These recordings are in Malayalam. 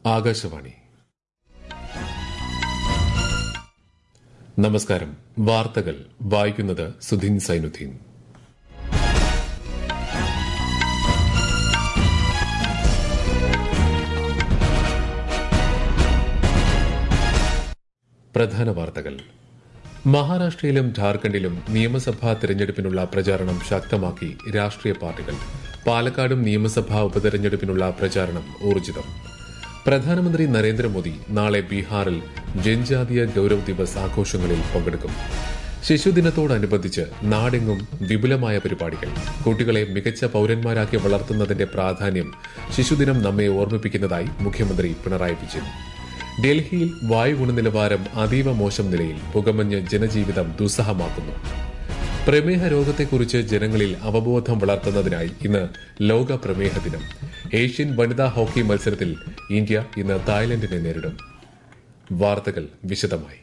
ആകാശവാണി നമസ്കാരം വാർത്തകൾ വായിക്കുന്നത് സുധീൻ സൈനുദ്ദീൻ പ്രധാന വാർത്തകൾ മഹാരാഷ്ട്രയിലും ഝാർഖണ്ഡിലും നിയമസഭാ തെരഞ്ഞെടുപ്പിനുള്ള പ്രചാരണം ശക്തമാക്കി രാഷ്ട്രീയ പാർട്ടികൾ പാലക്കാടും നിയമസഭാ ഉപതെരഞ്ഞെടുപ്പിനുള്ള പ്രചാരണം ഊർജിതം പ്രധാനമന്ത്രി നരേന്ദ്രമോദി നാളെ ബീഹാറിൽ ജൻജാതീയ ഗൌരവ് ദിവസ് ആഘോഷങ്ങളിൽ പങ്കെടുക്കും ശിശുദിനത്തോടനുബന്ധിച്ച് നാടെങ്ങും വിപുലമായ പരിപാടികൾ കുട്ടികളെ മികച്ച പൌരന്മാരാക്കി വളർത്തുന്നതിന്റെ പ്രാധാന്യം ശിശുദിനം നമ്മെ ഓർമ്മിപ്പിക്കുന്നതായി മുഖ്യമന്ത്രി പിണറായി വിജയൻ ഡൽഹിയിൽ വായു ഗുണനിലവാരം അതീവ മോശം നിലയിൽ പുകമഞ്ഞ് ജനജീവിതം ദുസ്സഹമാക്കുന്നു പ്രമേഹ രോഗത്തെക്കുറിച്ച് ജനങ്ങളിൽ അവബോധം വളർത്തുന്നതിനായി ഇന്ന് ലോക പ്രമേഹ ദിനം ഏഷ്യൻ വനിതാ ഹോക്കി മത്സരത്തിൽ ഇന്ത്യ ഇന്ന് തായ്ലൻഡിനെ നേരിടും വാർത്തകൾ വിശദമായി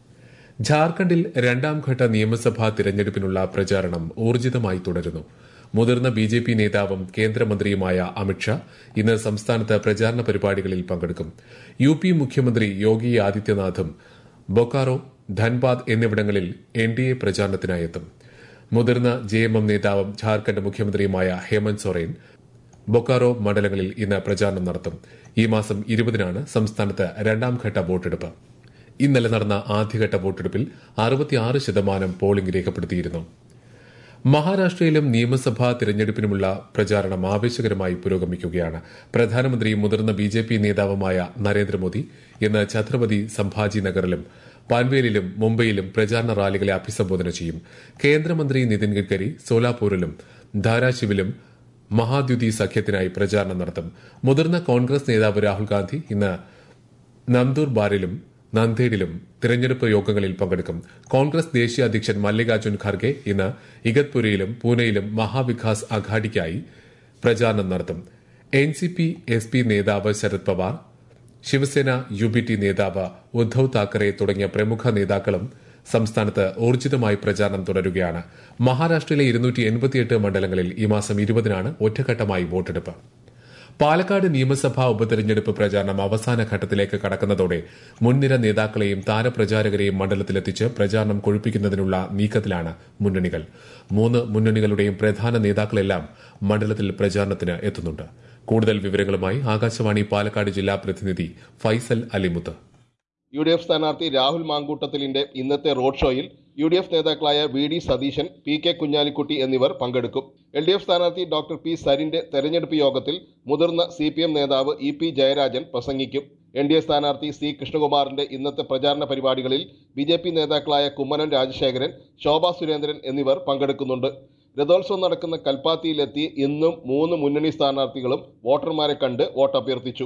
ഝാർഖണ്ഡിൽ രണ്ടാം ഘട്ട നിയമസഭാ തിരഞ്ഞെടുപ്പിനുള്ള പ്രചാരണം ഊർജിതമായി തുടരുന്നു മുതിർന്ന ബി ജെ പി നേതാവും കേന്ദ്രമന്ത്രിയുമായ അമിത്ഷാ ഇന്ന് സംസ്ഥാനത്ത് പ്രചാരണ പരിപാടികളിൽ പങ്കെടുക്കും യു പി മുഖ്യമന്ത്രി യോഗി ആദിത്യനാഥും ബൊക്കാറോ ധൻബാദ് എന്നിവിടങ്ങളിൽ എൻ ഡി എ പ്രചാരണത്തിനായെത്തും മുതിർന്ന ജെ എം എം നേതാവും ഝാർഖണ്ഡ് മുഖ്യമന്ത്രിയുമായ ഹേമന്ത് സൊറേൻ ബൊക്കാറോ മണ്ഡലങ്ങളിൽ ഇന്ന് പ്രചാരണം നടത്തും ഈ മാസം ഇരുപതിനാണ് സംസ്ഥാനത്ത് രണ്ടാം ഘട്ട വോട്ടെടുപ്പ് ഇന്നലെ നടന്ന ആദ്യഘട്ട വോട്ടെടുപ്പിൽ അറുപത്തിയാറ് ശതമാനം പോളിംഗ് രേഖപ്പെടുത്തിയിരുന്നു മഹാരാഷ്ട്രയിലും നിയമസഭാ തിരഞ്ഞെടുപ്പിനുമുള്ള പ്രചാരണം ആവേശകരമായി പുരോഗമിക്കുകയാണ് പ്രധാനമന്ത്രിയും മുതിർന്ന ബി ജെ പി നേതാവുമായ നരേന്ദ്രമോദി ഇന്ന് ഛത്രപതി സംഭാജി നഗറിലും പാൻവേലിലും മുംബൈയിലും പ്രചാരണ റാലികളെ അഭിസംബോധന ചെയ്യും കേന്ദ്രമന്ത്രി നിതിൻ ഗഡ്കരി സോലാപൂരിലും ധാരാശിവിലും മഹാദ്യുതി സഖ്യത്തിനായി പ്രചാരണം നടത്തും മുതിർന്ന കോൺഗ്രസ് നേതാവ് രാഹുൽ ഗാന്ധി ഇന്ന് നന്ദൂർബാറിലും നന്ദേഡിലും തിരഞ്ഞെടുപ്പ് യോഗങ്ങളിൽ പങ്കെടുക്കും കോൺഗ്രസ് ദേശീയ അധ്യക്ഷൻ മല്ലികാർജ്ജുൻ ഖർഗെ ഇന്ന് ഇഗത്പുരയിലും പൂനെയിലും മഹാവികാസ് അഘാഡിക്കായി പ്രചാരണം നടത്തും N C P S P നേതാവ് Sharad Pawar Shiv Sena U B T നേതാവ് ഉദ്ധവ് താക്കറെ തുടങ്ങിയ പ്രമുഖ നേതാക്കളും സംസ്ഥാനത്ത് ഊർജിതമായി പ്രചാരണം തുടരുകയാണ് മഹാരാഷ്ട്രയിലെ ഇരുന്നൂറ്റി എൺപത്തിയെട്ട് മണ്ഡലങ്ങളിൽ ഈ മാസം ഇരുപതിനാണ് ഒറ്റഘട്ടമായി വോട്ടെടുപ്പ് പാലക്കാട് നിയമസഭാ ഉപതെരഞ്ഞെടുപ്പ് പ്രചാരണം അവസാന ഘട്ടത്തിലേക്ക് കടക്കുന്നതോടെ മുൻനിര നേതാക്കളെയും താരപ്രചാരകരെയും മണ്ഡലത്തിലെത്തിച്ച് പ്രചാരണം കൊഴുപ്പിക്കുന്നതിനുള്ള നീക്കത്തിലാണ് മുന്നണികൾ മൂന്ന് മുന്നണികളുടെയും പ്രധാന നേതാക്കളെല്ലാം മണ്ഡലത്തിൽ പ്രചാരണത്തിന് എത്തുന്നുണ്ട് കൂടുതൽ വിവരങ്ങളുമായി ആകാശവാണി പാലക്കാട് ജില്ലാ പ്രതിനിധി Faisal Alimuth U D F സ്ഥാനാർത്ഥി രാഹുൽ മാങ്കൂട്ടത്തിലിന്റെ ഇന്നത്തെ റോഡ് ഷോയിൽ യു ഡി എഫ് നേതാക്കളായ V D Satheesan P K Kunhalikutty എന്നിവർ പങ്കെടുക്കും എൽ ഡി എഫ് സ്ഥാനാർത്ഥി ഡോക്ടർ പി സരിന്റെ തെരഞ്ഞെടുപ്പ് യോഗത്തിൽ മുതിർന്ന സി പി എം നേതാവ് ഇ പി ജയരാജൻ പ്രസംഗിക്കും എൻ ഡി എ സ്ഥാനാർത്ഥി സി കൃഷ്ണകുമാറിന്റെ ഇന്നത്തെ പ്രചാരണ പരിപാടികളിൽ ബി ജെ പി നേതാക്കളായ കുമ്മനം രാജശേഖരൻ ശോഭാ സുരേന്ദ്രൻ എന്നിവർ പങ്കെടുക്കുന്നുണ്ട് രഥോത്സവം നടക്കുന്ന കൽപ്പാത്തിയിലെത്തി ഇന്നും മൂന്ന് മുന്നണി സ്ഥാനാർത്ഥികളും വോട്ടർമാരെ കണ്ട് വോട്ടഭ്യർത്ഥിച്ചു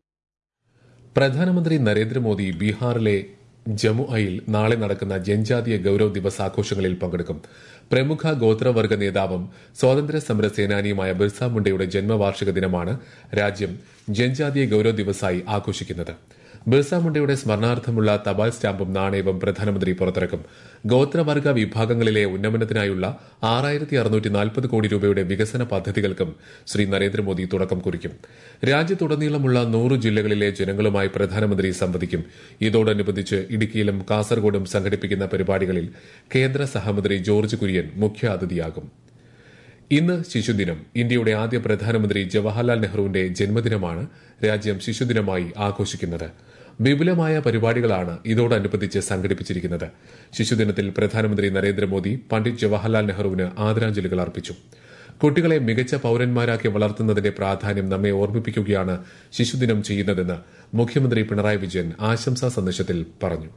പ്രധാനമന്ത്രി നരേന്ദ്രമോദി ബീഹാറിലെ ജമുഅയിൽ നാളെ നടക്കുന്ന ജൻജാതീയ ഗൌരവ് ദിവസ് ആഘോഷങ്ങളിൽ പങ്കെടുക്കും പ്രമുഖ ഗോത്രവർഗ നേതാവും സ്വാതന്ത്ര്യ സമര സേനാനിയുമായ ബിർസ മുണ്ടയുടെ ജന്മവാർഷിക ദിനമാണ് രാജ്യം ജൻജാതീയ ഗൌരവ് ദിവസായി ആഘോഷിക്കുന്നത് ബിർസ മുണ്ടയുടെ സ്മരണാർത്ഥമുള്ള തപാൽ സ്റ്റാമ്പും നാണയവും പ്രധാനമന്ത്രി പുറത്തിറക്കും ഗോത്രവർഗ വിഭാഗങ്ങളിലെ ഉന്നമനത്തിനായുള്ള ആറായിരത്തി അറുന്നൂറ്റി നാൽപ്പത് കോടി രൂപയുടെ വികസന പദ്ധതികൾക്കും ശ്രീ നരേന്ദ്രമോദി തുടക്കം കുറിക്കും രാജ്യത്തുടനീളമുള്ള നൂറ് ജില്ലകളിലെ ജനങ്ങളുമായി പ്രധാനമന്ത്രി സംവദിക്കും ഇതോടനുബന്ധിച്ച് ഇടുക്കിയിലും കാസർഗോഡും സംഘടിപ്പിക്കുന്ന പരിപാടികളിൽ കേന്ദ്ര സഹമന്ത്രി ജോർജ് കുര്യൻ മുഖ്യ അതിഥിയാകും ഇന്ന് ശിശുദിനം ഇന്ത്യയുടെ ആദ്യ പ്രധാനമന്ത്രി ജവഹർലാൽ നെഹ്റുവിന്റെ ജന്മദിനമാണ് രാജ്യം ശിശുദിനമായി ആഘോഷിക്കുന്നത് വിപുലമായ പരിപാടികളാണ് ഇതോടനുബന്ധിച്ച് സംഘടിപ്പിച്ചിരിക്കുന്നത് ശിശുദിനത്തിൽ പ്രധാനമന്ത്രി നരേന്ദ്രമോദി പണ്ഡിറ്റ് ജവഹർലാൽ നെഹ്റുവിന് ആദരാഞ്ജലികൾ അർപ്പിച്ചു കുട്ടികളെ മികച്ച പൌരന്മാരാക്കി വളർത്തുന്നതിന്റെ പ്രാധാന്യം നമ്മെ ഓർമ്മിപ്പിക്കുകയാണ് ശിശുദിനം ചെയ്യുന്നതെന്ന് മുഖ്യമന്ത്രി പിണറായി വിജയൻ ആശംസാ സന്ദേശത്തിൽ പറഞ്ഞു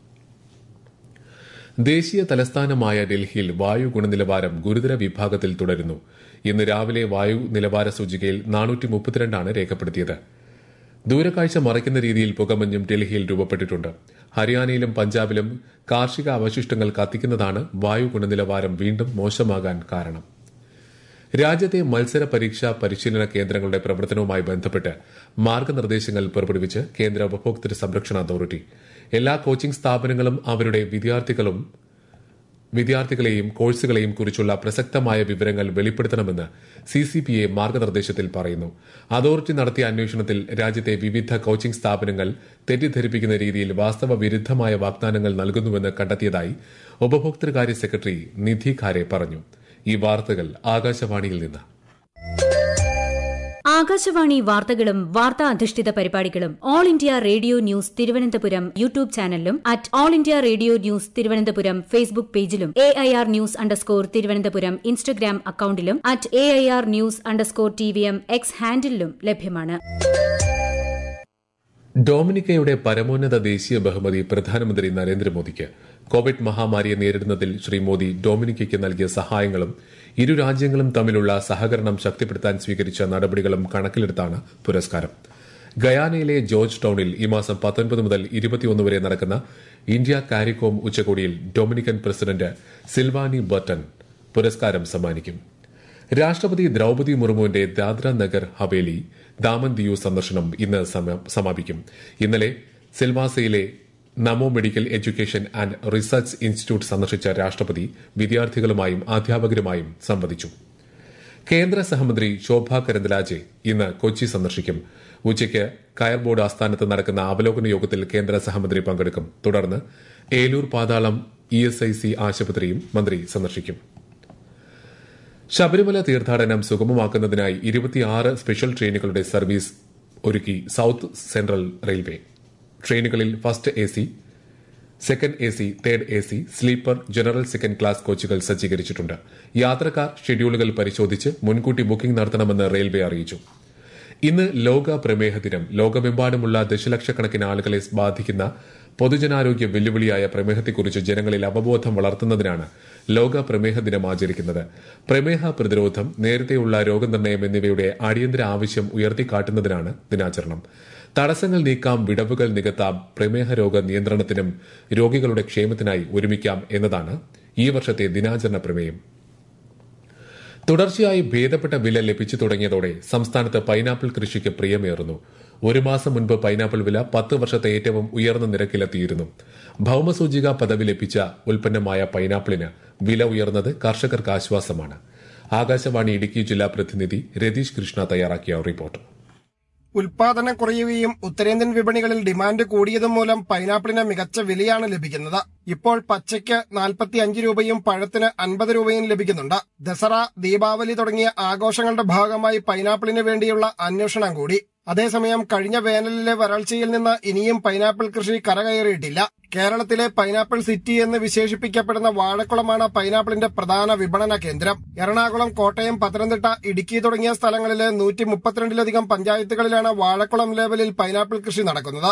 ദേശീയ തലസ്ഥാനമായ ഡൽഹിയിൽ വായു ഗുണനിലവാരം ഗുരുതര വിഭാഗത്തിൽ തുടരുന്നു ഇന്ന് രാവിലെ വായു നിലവാര സൂചികയിൽ നാനൂറ്റി മുപ്പത്തിരണ്ടാണ് രേഖപ്പെടുത്തിയത് ദൂരക്കാഴ്ച മറയ്ക്കുന്ന രീതിയിൽ പുകമഞ്ഞും ഡൽഹിയിൽ രൂപപ്പെട്ടിട്ടുണ്ട് ഹരിയാനയിലും പഞ്ചാബിലും കാർഷിക അവശിഷ്ടങ്ങൾ കത്തിക്കുന്നതാണ് വായു ഗുണനിലവാരം വീണ്ടും മോശമാകാൻ കാരണം രാജ്യത്തെ മത്സര പരീക്ഷാ പരിശീലന കേന്ദ്രങ്ങളുടെ പ്രവർത്തനവുമായി ബന്ധപ്പെട്ട് മാർഗനിർദ്ദേശങ്ങൾ പുറപ്പെടുവിച്ച് കേന്ദ്ര ഉപഭോക്തൃ സംരക്ഷണ അതോറിറ്റി എല്ലാ കോച്ചിംഗ് സ്ഥാപനങ്ങളും അവരുടെ വിദ്യാർത്ഥികളും വിദ്യാർത്ഥികളെയും കോഴ്സുകളെയും കുറിച്ചുള്ള പ്രസക്തമായ വിവരങ്ങൾ വെളിപ്പെടുത്തണമെന്ന് സി സി പി എ മാർഗനിർദ്ദേശത്തിൽ പറയുന്നു അതോറിറ്റി നടത്തിയ അന്വേഷണത്തിൽ രാജ്യത്തെ വിവിധ കോച്ചിംഗ് സ്ഥാപനങ്ങൾ തെറ്റിദ്ധരിപ്പിക്കുന്ന രീതിയിൽ വാസ്തവ വിരുദ്ധമായ വാഗ്ദാനങ്ങൾ നൽകുന്നുവെന്ന് കണ്ടെത്തിയതായി ഉപഭോക്തൃകാര്യ സെക്രട്ടറി നിധി ഖാരെ പറഞ്ഞു ഈ വാർത്തകൾ ആകാശവാണിയിൽ നിന്ന് ആകാശവാണി വാർത്തകളും വാർത്താ അധിഷ്ഠിത പരിപാടികളും all India radio news Thiruvananthapuram YouTube ചാനലിലും at all India radio news Thiruvananthapuram Facebook പേജിലും A I R news underscore Thiruvananthapuram Instagram അക്കൌണ്ടിലും at A I R news underscore T V M X ഹാൻഡിലും ലഭ്യമാണ് ഡൊമിനിക്കയുടെ പരമോന്നത ദേശീയ ബഹുമതി പ്രധാനമന്ത്രി നരേന്ദ്രമോദിക്ക് കോവിഡ് മഹാമാരിയെ നേരിടുന്നതിൽ ശ്രീ മോദി ഡൊമിനിക്കയ്ക്ക് നൽകിയ സഹായങ്ങളും ഇരു രാജ്യങ്ങളും തമ്മിലുള്ള സഹകരണം ശക്തിപ്പെടുത്താൻ സ്വീകരിച്ച നടപടികളും കണക്കിലെടുത്താണ് പുരസ്കാരം ഗയാനയിലെ ജോർജ് ടൌണിൽ ഈ മാസം പത്തൊൻപത് മുതൽ ഇരുപത്തിയൊന്ന് വരെ നടക്കുന്ന ഇന്ത്യ കാരിക്കോം ഉച്ചകോടിയിൽ ഡൊമിനിക്കൻ പ്രസിഡന്റ് സിൽവാനി ബർട്ടൺ പുരസ്കാരം സമ്മാനിക്കും രാഷ്ട്രപതി ദ്രൌപതി മുർമുവിന്റെ ദാദ്ര നഗർ ഹവേലി ദാമൻ ദിയു സന്ദർശനം ഇന്ന് സമാപിക്കും ഇന്നലെ സിൽവാസയിലെ Namo medical education and research institute സന്ദർശിച്ച രാഷ്ട്രപതി വിദ്യാർത്ഥികളുമായും അധ്യാപകരുമായും സംവദിച്ചു കേന്ദ്ര സഹമന്ത്രി ശോഭ കരന്തലാജെ ഇന്ന് കൊച്ചി സന്ദർശിക്കും ഉച്ചയ്ക്ക് കയർ ബോർഡ് ആസ്ഥാനത്ത് നടക്കുന്ന അവലോകന യോഗത്തിൽ കേന്ദ്ര സഹമന്ത്രി പങ്കെടുക്കും തുടർന്ന് ഏലൂർ പാതാളം ഇ എസ് ഐ സി ആശുപത്രിയും മന്ത്രി സന്ദർശിക്കും ശബരിമല തീർത്ഥാടനം സുഗമമാക്കുന്നതിനായി ഇരുപത്തിയാറ് സ്പെഷ്യൽ ട്രെയിനുകളുടെ സർവീസ് ഒരുക്കി സൌത്ത് സെൻട്രൽ റെയിൽവേ ട്രെയിനുകളിൽ first A C second A C third A C sleeper general second class കോച്ചുകൾ സജ്ജീകരിച്ചിട്ടുണ്ട് യാത്രക്കാർ ഷെഡ്യൂളുകൾ പരിശോധിച്ച് മുൻകൂട്ടി ബുക്കിംഗ് നടത്തണമെന്ന് റെയിൽവേ അറിയിച്ചു ഇന്ന് ലോക പ്രമേഹ ദിനം ലോകമെമ്പാടുമുള്ള ദശലക്ഷക്കണക്കിന് ആളുകളെ ബാധിക്കുന്ന പൊതുജനാരോഗ്യ വെല്ലുവിളിയായ പ്രമേഹത്തെക്കുറിച്ച് ജനങ്ങളിൽ അവബോധം വളർത്തുന്നതിനാണ് ലോക പ്രമേഹ ദിനം ആചരിക്കുന്നത് പ്രമേഹ പ്രതിരോധം നേരത്തെയുള്ള രോഗനിർണയം എന്നിവയുടെ അടിയന്തര ആവശ്യം ഉയർത്തിക്കാട്ടുന്നതിനാണ് ദിനാചരണം തടസ്സങ്ങൾ നീക്കാം വിടവുകൾ നികത്താം പ്രമേഹ രോഗ നിയന്ത്രണത്തിനും രോഗികളുടെ ക്ഷേമത്തിനായി ഒരുമിക്കാം എന്നതാണ് ഈ വർഷത്തെ ദിനാചരണ പ്രമേയം തുടർച്ചയായി ഭേദപ്പെട്ട വില ലഭിച്ചു തുടങ്ങിയതോടെ സംസ്ഥാനത്ത് പൈനാപ്പിൾ കൃഷിക്ക് പ്രിയമേറുന്നു ഒരു മാസം മുൻപ് പൈനാപ്പിൾ വില പത്ത് വർഷത്തെ ഏറ്റവും ഉയർന്ന നിരക്കിലെത്തിയിരുന്നു ഭൌമസൂചിക പദവി ലഭിച്ച ഉൽപ്പന്നമായ പൈനാപ്പിളിന് വില ഉയർന്നത് കർഷകർക്ക് ആശ്വാസമാണ് ആകാശവാണി ഇടുക്കി ജില്ലാ പ്രതിനിധി രതീഷ് കൃഷ്ണ തയ്യാറാക്കിയ റിപ്പോർട്ട് ഉൽപാദനം കുറയുകയും ഉത്തരേന്ത്യൻ വിപണികളിൽ ഡിമാൻഡ് കൂടിയതും മൂലം പൈനാപ്പിളിന് മികച്ച വിലയാണ് ലഭിക്കുന്നത് ഇപ്പോൾ പച്ചയ്ക്ക് നാൽപ്പത്തി അഞ്ച് രൂപയും പഴത്തിന് അൻപത് രൂപയും ലഭിക്കുന്നുണ്ട് ദസറ ദീപാവലി തുടങ്ങിയ ആഘോഷങ്ങളുടെ ഭാഗമായി പൈനാപ്പിളിന് വേണ്ടിയുള്ള അന്വേഷണം കൂടി അതേസമയം കഴിഞ്ഞ വേനലിലെ വരൾച്ചയിൽ നിന്ന് ഇനിയും പൈനാപ്പിൾ കൃഷി കരകയറിയിട്ടില്ല കേരളത്തിലെ പൈനാപ്പിൾ സിറ്റി എന്ന് വിശേഷിപ്പിക്കപ്പെടുന്ന വാഴക്കുളമാണ് പൈനാപ്പിളിന്റെ പ്രധാന വിപണന കേന്ദ്രം എറണാകുളം കോട്ടയം പത്തനംതിട്ട ഇടുക്കി തുടങ്ങിയ സ്ഥലങ്ങളിലെ നൂറ്റി മുപ്പത്തിരണ്ടിലധികം പഞ്ചായത്തുകളിലാണ് വാഴക്കുളം ലേവലിൽ പൈനാപ്പിൾ കൃഷി നടക്കുന്നത്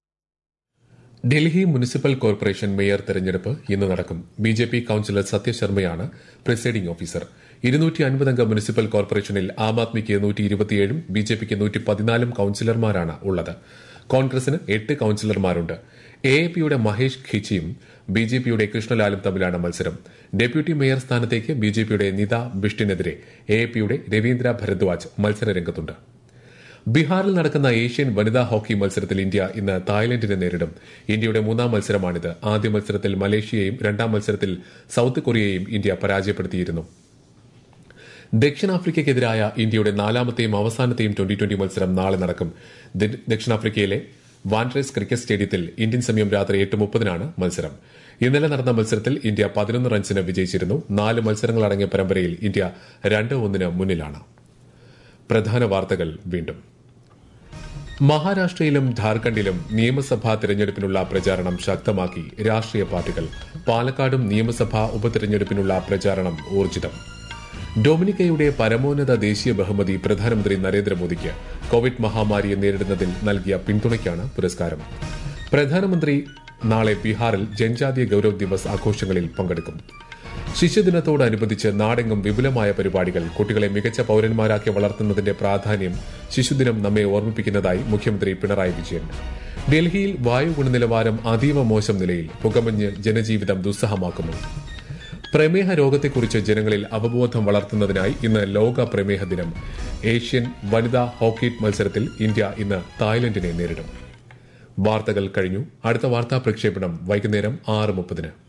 ഡൽഹി മുനിസിപ്പൽ കോർപ്പറേഷൻ മേയർ തെരഞ്ഞെടുപ്പ് ഇന്ന് നടക്കും ബി ജെ പി കൌൺസിലർ സത്യശർമ്മയാണ് പ്രിസൈഡിംഗ് ഓഫീസർ ഇരുന്നൂറ്റി അൻപതംഗ മുനിസിപ്പൽ കോർപ്പറേഷനിൽ ആം ആദ്മിക്ക് നൂറ്റി ഇരുപത്തിയേഴും ബി ജെ പിക്ക് നൂറ്റി പതിനാലും കൌൺസിലർമാരാണ് ഉള്ളത് കോൺഗ്രസിന് എട്ട് കൌൺസിലർമാരുണ്ട് എ എ പിയുടെ മഹേഷ് ഖിച്ചിയും ബി ജെ പിയുടെ കൃഷ്ണലാലും തമ്മിലാണ് മത്സരം ഡെപ്യൂട്ടി മേയർ സ്ഥാനത്തേക്ക് ബി ജെ പിയുടെ നിത ബിഷ്ടിനെതിരെ എ എ പിയുടെ രവീന്ദ്ര ഭരദ്വാജ് മത്സരരംഗത്തുണ്ട് ബീഹാറിൽ നടക്കുന്ന ഏഷ്യൻ വനിതാ ഹോക്കി മത്സരത്തിൽ ഇന്ത്യ ഇന്ന് തായ്ലൻഡിനെ നേരിടും ഇന്ത്യയുടെ മൂന്നാം മത്സരമാണിത് ആദ്യ മത്സരത്തിൽ മലേഷ്യയെയും രണ്ടാം മത്സരത്തിൽ സൌത്ത് കൊറിയയെയും ഇന്ത്യ പരാജയപ്പെടുത്തിയിരുന്നു ദക്ഷിണാഫ്രിക്കയ്ക്കെതിരായ ഇന്ത്യയുടെ നാലാമത്തെയും അവസാനത്തെയും ട്വന്റി ട്വന്റി മത്സരം നാളെ നടക്കും ദക്ഷിണാഫ്രിക്കയിലെ വാൻഡ്രേസ് ക്രിക്കറ്റ് സ്റ്റേഡിയത്തിൽ ഇന്ത്യൻ സമയം രാത്രി എട്ട് മുപ്പതിനാണ് മത്സരം ഇന്നലെ നടന്ന മത്സരത്തിൽ ഇന്ത്യ പതിനൊന്ന് റൺസിന് വിജയിച്ചിരുന്നു നാല് മത്സരങ്ങളടങ്ങിയ പരമ്പരയിൽ ഇന്ത്യ രണ്ട് ഒന്നിന് മുന്നിലാണ് പ്രധാന വാർത്തകൾ വീണ്ടും മഹാരാഷ്ട്രയിലും ഝാർഖണ്ഡിലും നിയമസഭാ തെരഞ്ഞെടുപ്പിനുള്ള പ്രചാരണം ശക്തമാക്കി രാഷ്ട്രീയ പാർട്ടികൾ പാലക്കാടും നിയമസഭാ ഉപതെരഞ്ഞെടുപ്പിനുള്ള പ്രചാരണം ഊർജിതം ഡൊമിനിക്കയുടെ പരമോന്നത ദേശീയ ബഹുമതി പ്രധാനമന്ത്രി നരേന്ദ്രമോദിക്ക് കോവിഡ് മഹാമാരിയെ നേരിടുന്നതിൽ നൽകിയ പിന്തുണയ്ക്കാണ് പുരസ്കാരം പ്രധാനമന്ത്രി നാളെ ബീഹാറിൽ ജൻജാതീയ ഗൌരവ് ദിവസ് ആഘോഷങ്ങളിൽ പങ്കെടുക്കും ശിശുദിനത്തോടനുബന്ധിച്ച് നാടെങ്ങും വിപുലമായ പരിപാടികൾ കുട്ടികളെ മികച്ച പൌരന്മാരാക്കി വളർത്തുന്നതിന്റെ പ്രാധാന്യം ശിശുദിനം നമ്മെ ഓർമ്മിപ്പിക്കുന്നതായി മുഖ്യമന്ത്രി പിണറായി വിജയൻ ഡൽഹിയിൽ വായു ഗുണനിലവാരം അതീവ മോശം നിലയിൽ പുകമഞ്ഞ് ജനജീവിതം ദുസ്സഹമാക്കുന്നു പ്രമേഹ രോഗത്തെക്കുറിച്ച് ജനങ്ങളിൽ അവബോധം വളർത്തുന്നതിനായി ഇന്ന് ലോക പ്രമേഹ ദിനം ഏഷ്യൻ വനിതാ ഹോക്കി മത്സരത്തിൽ ഇന്ത്യ ഇന്ന് തായ്ലൻഡിനെ നേരിടും വാർത്തകൾ കഴിഞ്ഞു അടുത്ത വാർത്താ പ്രക്ഷേപണം വൈകുന്നേരം ആറ് മുപ്പതിന്